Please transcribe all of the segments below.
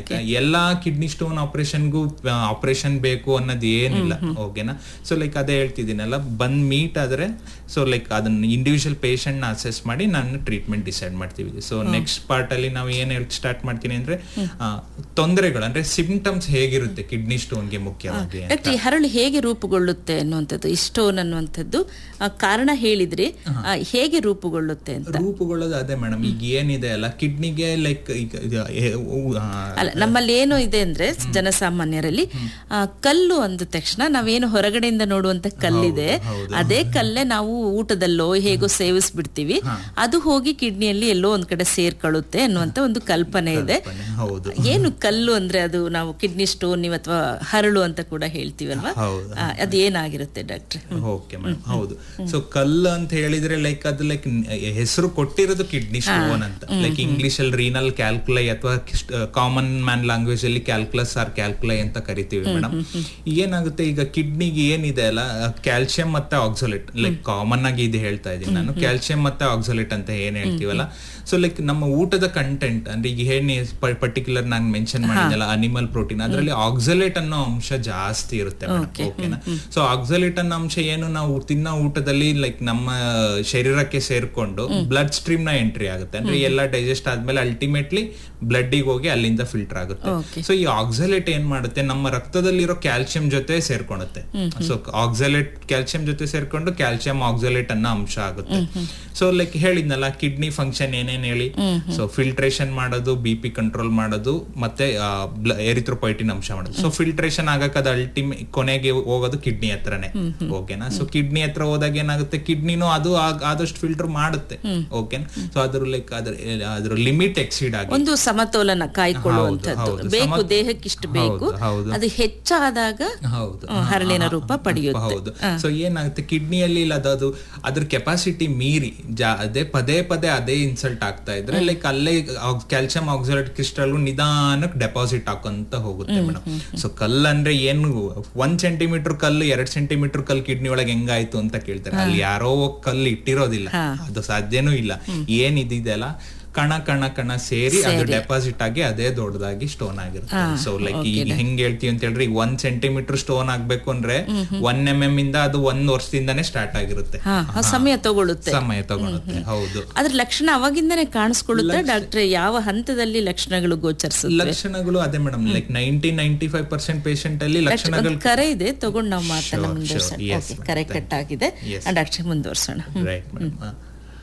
ಆಯ್ತಾ ಎಲ್ಲಾ kidney stone ಆಪರೇಷನ್ಗೂ operation ಬೇಕು ಅನ್ನೋದು ಏನಿಲ್ಲ ಓಕೆನಾ ಸೊ ಲೈಕ್ ಅದೇ ಹೇಳ್ತಿದ್ದೀನಲ್ಲ ಬಂದ್ ಮೀಟ್ ಆದ್ರೆ ಸೊ ಲೈಕ್ ಅದನ್ನ ಇಂಡಿವಿಜುವಲ್ ಪೇಷಂಟ್ ನ ಅಸೆಸ್ ಮಾಡಿ ನಾನು ಟ್ರೀಟ್ಮೆಂಟ್ ಡಿಸೈಡ್ ಮಾಡ್ತೀವಿ ಸೊ ನೆಕ್ಸ್ಟ್ ಪಾರ್ಟ್ ಅಲ್ಲಿ ನಾವು ಏನ್ ಹೇಳಿ ಸ್ಟಾರ್ಟ್ ಮಾಡ್ತೀನಿ ಅಂದ್ರೆ ಆ, ತೊಂದರೆಗಳು ಅಂದ್ರೆ ಸಿಂಪ್ಟಮ್ಸ್ ಹೇಗಿರುತ್ತೆ ಕಿಡ್ನಿ ಸ್ಟೋನ್ಗೆ ಮುಖ್ಯವಾಗಿ ಅಂತ. ಡಾಕ್ಟರ್ ಈ ಹರಳು ಹೇಗೆ ರೂಪುಗೊಳ್ಳುತ್ತೆ ಅನ್ನುವಂಥದ್ದು ಈ ಸ್ಟೋನ್ ಅನ್ನುವಂಥದ್ದು ಆ, ಕಾರಣ ಹೇಳಿದ್ರಿ ಆ, ಹೇಗೆ ರೂಪುಗೊಳ್ಳುತ್ತೆ ಅಂತ ರೂಪುಗೊಳ್ಳೋದು ಅದೇ ಮೇಡಮ್ ಈಗ ಏನಿದೆ ಅಲ್ಲ ಕಿಡ್ನಿಗೆ ಲೈಕ್ ಈಗ ಇದು, ಏ, ಉ- ಆ, ಅಲ್ಲ ನಮ್ಮಲ್ಲಿ ಏನು ಇದೆ ಅಂದ್ರೆ ಜನಸಾಮಾನ್ಯರಲ್ಲಿ ಆ, ಕಲ್ಲು ಅಂದ ತಕ್ಷಣ ನಾವೇನು ಹೊರಗಡೆಯಿಂದ ನೋಡುವಂತ ಕಲ್ಲಿದೆ ಅದೇ ಕಲ್ಲೇ ನಾವು ಊಟದಲ್ಲೋ ಹೇಗೋ ಸೇವಿಸ್ಬಿಡ್ತೀವಿ ಅದು ಹೋಗಿ ಕಿಡ್ನಿಯಲ್ಲಿ ಎಲ್ಲೋ ಒಂದ್ ಕಡೆ ಸೇರ್ಕೊಳ್ಳುತ್ತೆ ಅನ್ನುವಂತ ಒಂದು ಕಲ್ಪನೆ ಇದೆ ಕಲ್ಪನೆ, ಹೌದು ಏನು ಕಲ್ಲು ಅಂದ್ರೆ ಅದು ನಾವು ಕಿಡ್ನಿ ಸ್ಟೋನ್ ನೀವು ಅಥವಾ ಹರಳು ಅಂತ ಕೂಡ ಹೇಳ್ತೀವಲ್ವಾ ಹೌದು. ಆ, ಅದು ಏನಾಗಿರುತ್ತೆ ಡಾಕ್ಟ್ರೆ ಓಕೆ ಮೇಡಮ್ ಹೌದು ಸೊ ಕಲ್ಲು ಅಂತ ಹೇಳಿದ್ರೆ ಲೈಕ್ ಅದು ಲೈಕ್ ಹೆಸರು ಕೊಟ್ಟಿರೋದು ಕಿಡ್ನಿ ಸ್ಟೋನ್ ಅಂತ ಲೈಕ್ ಇಂಗ್ಲಿಷ್ ಅಲ್ಲಿ ರೀನಲ್ ಕ್ಯಾಲ್ಕುಲೈ ಅಥವಾ ಕಾಮನ್ ಮ್ಯಾನ್ ಲ್ಯಾಂಗ್ವೇಜ್ ಅಲ್ಲಿ ಕ್ಯಾಲ್ಕುಲಸ್ ಆರ್ ಕ್ಯಾಲ್ಕುಲೈ ಅಂತ ಕರಿತೀವಿ ಮೇಡಮ್ ಏನಾಗುತ್ತೆ ಈಗ ಕಿಡ್ನಿಗೆ ಏನಿದೆ ಅಲ್ಲ ಕ್ಯಾಲ್ಸಿಯಂ ಮತ್ತೆ ಆಕ್ಸೋಲೇಟ್ ಲೈಕ್ ಕಾಮನ್ ಆಗಿ ಇದು ಹೇಳ್ತಾ ಇದ್ದೀನಿ ನಾನು ಕ್ಯಾಲ್ಸಿಯಂ ಮತ್ತೆ ಆಕ್ಸೋಲೇಟ್ ಅಂತ ಏನ್ ಹೇಳ್ತೀವಲ್ಲ ಸೊ ಲೈಕ್ ನಮ್ಮ ಊಟದ ಕಂಟೆಂಟ್ ಅಂದ್ರೆ ಈಗ ಏನ್ ಪರ್ಟಿಕ್ಯುಲರ್ ನಾನು ಮೆನ್ಷನ್ ಮಾಡಿದ್ನಲ್ಲ ಅನಿಮಲ್ ಪ್ರೋಟೀನ್ ಅದರಲ್ಲಿ ಆಕ್ಸಲೇಟ್ ಅನ್ನೋ ಅಂಶ ಜಾಸ್ತಿ ಇರುತ್ತೆ ಓಕೆನಾ ಸೊ ಆಕ್ಸಲೇಟ್ ಅನ್ನೋ ಅಂಶ ಏನು ನಾವು ತಿನ್ನೋ ಊಟದಲ್ಲಿ ಲೈಕ್ ನಮ್ಮ ಶರೀರಕ್ಕೆ ಸೇರ್ಕೊಂಡು ಬ್ಲಡ್ ಸ್ಟ್ರೀಮ್ ನ ಎಂಟ್ರಿ ಆಗುತ್ತೆ ಅಂದ್ರೆ ಎಲ್ಲ ಡೈಜೆಸ್ಟ್ ಆದ್ಮೇಲೆ ಅಲ್ಟಿಮೇಟ್ಲಿ ಬ್ಲಡ್ ಹೋಗಿ ಅಲ್ಲಿಂದ ಫಿಲ್ಟರ್ ಆಗುತ್ತೆ ಸೊ ಈ ಆಕ್ಸಲೇಟ್ ಏನ್ ಮಾಡುತ್ತೆ ನಮ್ಮ ರಕ್ತದಲ್ಲಿರೋ ಕ್ಯಾಲ್ಸಿಯಂ ಜೊತೆ ಸೇರ್ಕೊಳುತ್ತೆ ಸೊ ಆಕ್ಸಲೇಟ್ ಕ್ಯಾಲ್ಸಿಯಂ ಜೊತೆ ಸೇರ್ಕೊಂಡು ಕ್ಯಾಲ್ಸಿಯಂ ಆಕ್ಸಲೇಟ್ ಅನ್ನೋ ಅಂಶ ಆಗುತ್ತೆ ಸೊ ಲೈಕ್ ಹೇಳಿದ್ನಲ್ಲ ಕಿಡ್ನಿ ಫಂಕ್ಷನ್ ಏನೇನ್ ಹೇಳಿ ಸೊ ಫಿಲ್ಟ್ರೇಷನ್ ಮಾಡೋದು ಬಿ ಪಿ ಕಂಟ್ರೋಲ್ ಮಾಡೋದು ಮತ್ತೆ ಎರಿಥ್ರೋಪೈಟಿನ್ ಅಂಶ ಮಾಡೋದು ಸೊ ಫಿಲ್ಟ್ರೇಷನ್ ಆಗಕ್ಕೆ ಅದು ಅಲ್ಟಿಮೇ ಕೊನೆಗೆ ಹೋಗೋದು ಕಿಡ್ನಿ ಹತ್ರನೇ ಓಕೆನಾ ಸೊ ಕಿಡ್ನಿ ಹತ್ರ ಹೋದಾಗ ಏನಾಗುತ್ತೆ ಕಿಡ್ನಿನೂ ಅದು ಆಗ್- ಆದಷ್ಟು ಫಿಲ್ಟರ್ ಮಾಡುತ್ತೆ ಓಕೆನಾ ಸೊ ಅದ್ರ ಲೈಕ್ ಅದ್ರ ಅದ್ರ ಲಿಮಿಟ್ ಎಕ್ಸೀಡ್ ಆಗಿ ಒಂದು ಸಮತೋಲನ ಕಾಯ್ಕೊಳ್ಳುವಂಥದ್ದು ಹೌದು, ಬೇಕು ಸಮ- ದೇಹಕ್ಕೆ ಇಷ್ಟು ಬೇಕು ಹೌದು, ಹೌದು. ಅದು ಹೆಚ್ಚಾದಾಗ ಹೌದು ಆ, ಹರಳಿನ ರೂಪ ಪಡೆಯುತ್ತೆ ಹೌದು ಸೊ ಏನಾಗುತ್ತೆ ಕಿಡ್ನಿಯಲ್ಲಿ ಇಲ್ಲ ಅದು ಅದು ಅದ್ರ ಕೆಪಾಸಿಟಿ ಮೀರಿ ಜಾ- ಅದೇ ಪದೇ ಪದೇ ಅದೇ ಇನ್ಸಲ್ಟ್ ಆಗ್ತಾ ಇದ್ರೆ ಲೈಕ್ ಅಲ್ಲೇ ಕ್ಯಾಲ್ಸಿಯಂ ಆಕ್ಸಿಲೇಟ್ ಕ್ರಿಸ್ಟಲ್ ನಿಧಾನಕ್ಕೆ ಡೆಪಾಸಿಟ್ ಹಾಕೊಂತ ಹೋಗುತ್ತೆ ಮೇಡಮ್ ಸೊ ಕಲ್ಲು ಅಂದ್ರೆ ಏನು ಒಂದ್ ಸೆಂಟಿಮೀಟರ್ ಕಲ್ಲು ಎರಡ್ ಸೆಂಟಿಮೀಟರ್ ಕಲ್ಲು ಕಿಡ್ನಿ ಒಳಗೆ ಹೆಂಗಾಯ್ತು ಅಂತ ಕೇಳ್ತಾರೆ ಅಲ್ಲಿ ಯಾರೋ ಹೋಗ್ ಕಲ್ಲು ಇಟ್ಟಿರೋದಿಲ್ಲ ಅದು ಸಾಧ್ಯನೂ ಇಲ್ಲ ಏನ್ ಇದಿದೆಯಲ್ಲ ಕಣ ಕಣ ಕಣ ಸೇರಿ ಅದು ಡೆಪಾಸಿಟ್ ಆಗಿ ಅದೇ ದೊಡ್ಡದಾಗಿ ಸ್ಟೋನ್ ಆಗಿರುತ್ತೆ ಸೊ ಲೈಕ್ ಈಗ ಹೆಂಗ್ ಹೇಳ್ತೀವಿ ಅಂತ ಹೇಳ್ರಿ ಈಗ ಒಂದ್ ಸೆಂಟಿಮೀಟರ್ ಸ್ಟೋನ್ ಆಗ್ಬೇಕು ಅಂದ್ರೆ ಒನ್ ಎಂ ಎಂ ಇಂದ ಅದು ಒಂದ್ ವರ್ಷದಿಂದಾನೇ ಸ್ಟಾರ್ಟ್ ಆಗಿರುತ್ತೆ ಹಾ ಆ ಸಮಯ ತಗೊಳ್ಳುತ್ತೆ ಸಮಯ ತಗೊಳುತ್ತೆ ಹೌದು ಅದ್ರ ಲಕ್ಷಣ ಅವಾಗಿಂದನೇ ಕಾಣಿಸ್ಕೊಳ್ಳುತ್ತೆ ಡಾಕ್ಟ್ರೆ ಯಾವ ಹಂತದಲ್ಲಿ ಲಕ್ಷಣಗಳು ಗೋಚರಿಸುತ್ತೆ ಲಕ್ಷಣಗಳು ಅದೇ madam like ninety ninety five percent patient ಅಲ್ಲಿ ಲಕ್ಷಣಗಳು ಒಂದು ಕರೆ ಇದೆ ತಗೊಂಡು ನಾವು ಮಾತನ್ನ Sure, ಮುಂದುವರ್ಸೋಣ sure. Yes, okay ma'am. ಕರೆ Thank ಕಟ್ ಆಗಿದೆ Yes. ಡಾಕ್ಟ್ರೆ ಮುಂದುವರ್ಸೋಣ ರೈಟ್ ಮೇಡಮ್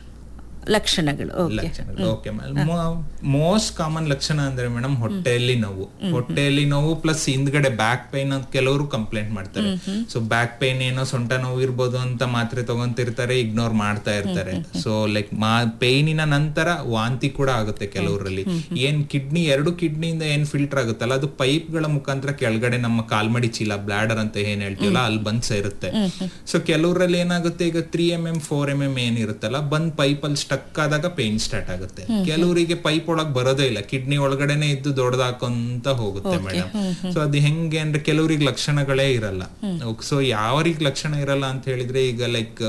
ಲಕ್ಷಣಗಳು ಓಕೆ ಲಕ್ಷಣಗಳು ಓಕೆ ಮೋಸ್ಟ್ ಕಾಮನ್ ಲಕ್ಷಣ ಅಂದ್ರೆ ಮೇಡಮ್ ಹೊಟ್ಟೆಯಲ್ಲಿ ನೋವು ಹೊಟ್ಟೆಯಲ್ಲಿ ನೋವು ಪ್ಲಸ್ ಹಿಂದ್ಗಡೆ ಬ್ಯಾಕ್ ಪೈನ್ ಅಂತ ಕೆಲವರು ಕಂಪ್ಲೇಂಟ್ ಮಾಡ್ತಾರೆ ಸೊ ಬ್ಯಾಕ್ ಪೈನ್ ಏನೋ ಸೊಂಟ ನೋವು ಇರ್ಬೋದು ಅಂತ ಮಾತ್ರೆ ತಗೊಂತಿರ್ತಾರೆ ಇಗ್ನೋರ್ ಮಾಡ್ತಾ ಇರ್ತಾರೆ ಸೊ ಲೈಕ್ ಮಾ ಪೈನಿನ ನಂತರ ವಾಂತಿ ಕೂಡ ಆಗುತ್ತೆ ಕೆಲವರಲ್ಲಿ ಏನ್ ಕಿಡ್ನಿ ಎರಡು ಕಿಡ್ನಿಯಿಂದ ಏನ್ ಫಿಲ್ಟರ್ ಆಗುತ್ತಲ್ಲ ಅದು ಪೈಪ್ ಗಳ ಮುಖಾಂತರ ಕೆಳಗಡೆ ನಮ್ಮ ಕಾಲ್ಮಡಿ ಚೀಲ ಬ್ಲಾಡರ್ ಅಂತ ಏನ್ ಹೇಳ್ತೀವಲ್ಲ ಅಲ್ಲಿ ಬಂದ್ ಸೇರುತ್ತೆ ಸೊ ಕೆಲವರಲ್ಲಿ ಏನಾಗುತ್ತೆ ಈಗ three M M four M M ಏನಿರುತ್ತಲ್ಲ ಬಂದ್ ಪೈಪ್ ಅಲ್ಲಿ ಸ್ಟಕ್ ಆದಾಗ ಪೇನ್ ಸ್ಟಾರ್ಟ್ ಆಗುತ್ತೆ ಕೆಲವರಿಗೆ ಪೈಪ್ ಒಳಗ್ ಬರೋದೇ ಇಲ್ಲ ಕಿಡ್ನಿ ಒಳಗಡೆನೆ ಇದ್ದು ದೊಡ್ಡದಾಕೊಂತ ಹೋಗುತ್ತೆ ಮೇಡಮ್ ಸೊ ಅದು ಹೆಂಗೆ ಅಂದ್ರೆ ಕೆಲವ್ರಿಗೆ ಲಕ್ಷಣಗಳೇ ಇರಲ್ಲ ಸೊ ಯಾವರಿಗೆ ಲಕ್ಷಣ ಇರಲ್ಲ ಅಂತ ಹೇಳಿದ್ರೆ ಈಗ ಲೈಕ್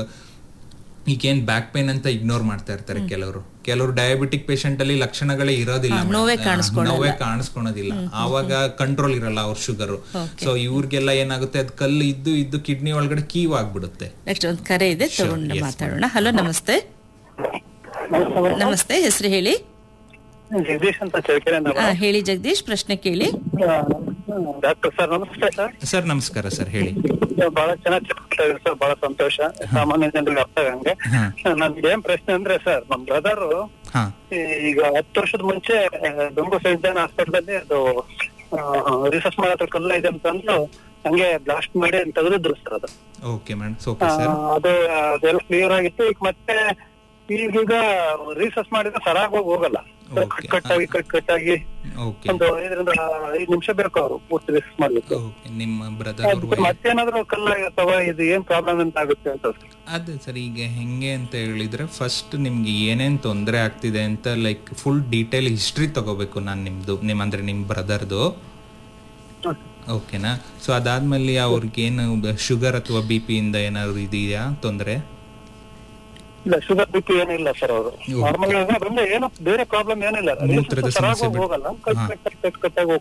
ಈಗೇನ್ ಬ್ಯಾಕ್ ಪೇನ್ ಅಂತ ಇಗ್ನೋರ್ ಮಾಡ್ತಾ ಇರ್ತಾರೆ ಕೆಲವರು ಕೆಲವರು ಡಯಾಬಿಟಿಕ್ ಪೇಷಂಟ್ ಅಲ್ಲಿ ಲಕ್ಷಣಗಳೇ ಇರೋದಿಲ್ಲ madam. ನೋವೇ ಆ, ನೋವೇ ಕಾಣಿಸ್ಕೊಳೋದಿಲ್ಲ ಆವಾಗ ಕಂಟ್ರೋಲ್ ಇರಲ್ಲ ಅವ್ರ ಶುಗರ್ ಸೊ ಇವ್ರಿಗೆಲ್ಲ ಏನಾಗುತ್ತೆ ಅದ್ ಕಲ್ಲು ಇದ್ದು ಇದ್ದು ಕಿಡ್ನಿ ಒಳಗಡೆ ಕೀವ್ ಆಗ್ಬಿಡುತ್ತೆ ನೆಕ್ಸ್ಟ್ ಒಂದು ಕರೆ ಇದೆ ತಗೊಂಡು ಮಾತಾಡೋಣ ಹಲೋ ನಮಸ್ತೆ ನಮಸ್ತೆ ಹೆಸರು ಹೇಳಿ ಜಗದೀಶ್ ಅಂತ ಚಳ್ಳಕೆರೆಯಿಂದ ಹಾ ಹೇಳಿ ಜಗದೀಶ್ ಪ್ರಶ್ನೆ ಕೇಳಿ ಡಾಕ್ಟರ್ ಸರ್ ನಮಸ್ತೆ ಸರ್ ಸರ್ ನಮಸ್ಕಾರ ಸರ್ ಹೇಳಿ ಬಹಳ ಚೆನ್ನಾಗಿ ಚಿಕಿತ್ಸೆ ಇದೆ ಸರ್ ಬಹಳ ಸಂತೋಷ ಸಾಮಾನ್ಯ ಜನರಿಗೆ ಅರ್ಥ ಆಗಂಗೆ ನನ್ಗೆ ಏನ್ ಪ್ರಶ್ನೆ ಅಂದ್ರೆ ಸರ್ ನಮ್ ಬ್ರದರ್ ಹಾ ಈಗ ಹತ್ತು ವರ್ಷದ ಮುಂಚೆ ಬೆಂಗು ಸೈನ್ಸ್ ಹಾಸ್ಪಿಟಲ್ ಅಲ್ಲಿ ಅದು ರಿಸರ್ಚ್ ಮಾಡೋ ಕಲ್ಲ ಇದೆ ಅಂತಂದು ಹಂಗೆ ಬ್ಲಾಸ್ಟ್ ಮಾಡಿ ಅದ್ನ ತೆಗೆದಿದ್ರು ಸರ್ ಅದು ಓಕೆ ಮೇಡಮ್ ಓಕೆ ಆ, ಸರ್ ಅದು ಅದೆಲ್ಲ ಕ್ಲಿಯರ್ ಆಗಿತ್ತು ಈಗ ಮತ್ತೆ ಈಗೀಗ ರಿಸರ್ಚ್ ಮಾಡಿದ್ರೆ ಸರಾಗೋಗಿ ಹೋಗಲ್ಲ Okay. ಕಟ್ ಕಟ್ಟಾಗಿ ಕಟ್ ಕಟ್ಟಾಗಿ ಓಕೆ ಒಂದು ಐದರಿಂದ ಐದು ನಿಮಿಷ ಬೇಕು ಅವರು ಪೂರ್ತಿ ರಿಸರ್ಚ್ ಮಾಡ್ಲಿಕ್ಕೆ ಓಕೆ ನಿಮ್ಮ ಬ್ರದರ್ ಅದಕ್ಕೆ ಮತ್ತೇನಾದ್ರೂ ಕಲ್ಲಾಗಿರ್ತಾವ ಇದು ಏನ್ ಪ್ರಾಬ್ಲಮ್ ಅಂತ ಆಗುತ್ತೆ ಅಂತ ಅದೇ ಸರ್ ಈಗ ಹೆಂಗೆ ಅಂತ ಹೇಳಿದ್ರೆ ಫಸ್ಟ್ ನಿಮ್ಗೆ ಏನೇನ್ ತೊಂದರೆ ಆಗ್ತಿದೆ ಅಂತ ಲೈಕ್ ಫುಲ್ ಡೀಟೇಲ್ ಹಿಸ್ಟ್ರಿ ತಗೋಬೇಕು ನಾನು ನಿಮ್ದು ನಿಮ್ ಅಂದ್ರೆ ನಿಮ್ ಬ್ರದರ್ದು ಓಕೆನಾ ಸೊ ಅದಾದ್ಮೇಲೆ ಅವ್ರಿಗೆ ಏನು ಶುಗರ್ ಅಥವಾ ಬಿ ಪಿ ಇಂದ ಏನಾದ್ರು ಇದೆಯಾ ತೊಂದರೆ ಇಲ್ಲ ಶುಗರ್ ಬಿ ಪಿ ಏನಿಲ್ಲ ಸರ್ ಅವರು ನಾರ್ಮಲ್ ಬಂದ್ರೆ ಏನು ಬೇರೆ ಪ್ರಾಬ್ಲಮ್ ಏನಿಲ್ಲ ಮೂತ್ರದ ಸರಾಗೋಗಿ ಸಮಸ್ಯೆ ಹೋಗಲ್ಲ ಕಟ್ ಕಟ್ ಕಟ್ ಕಟ್ಟಾಗಿ